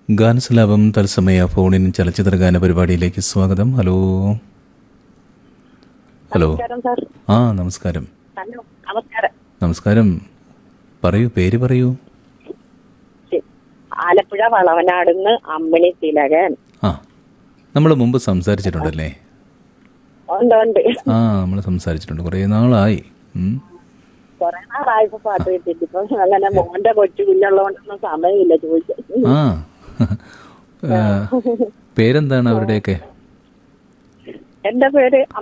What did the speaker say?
ഗാനസലാപം തത്സമയ ഫോണിൻ ചലച്ചിത്ര ഗാന പരിപാടിയിലേക്ക് സ്വാഗതം ഹലോ ഹലോ നമസ്കാരം സാർ ആ നമസ്കാരം ഹലോ നമസ്കാരം നമസ്കാരം പറയൂ പേര് പറയൂ ശരി. ആലപ്പുഴ വളവനാടുന്ന് അമ്മിണി തിലകൻ ആ നമ്മൾ മുമ്പ് സംസാരിച്ചിട്ടുണ്ടല്ലേ ഉണ്ട് ഉണ്ട് ആ നമ്മൾ സംസാരിച്ചിട്ടുണ്ട് കുറേ നാളായി ഉം. കൊറേ നാളായപ്പോ പാട്ട് കിട്ടിയിട്ട് ഇപ്പൊ അങ്ങനെ മോന്റെ കൊച്ചു കുഞ്ഞുള്ളതുകൊണ്ടൊന്നും സമയമില്ല ചോദിച്ചു ആ ആ, പേരെന്താണ് അവരുടെയൊക്കെ എന്റെ പേര്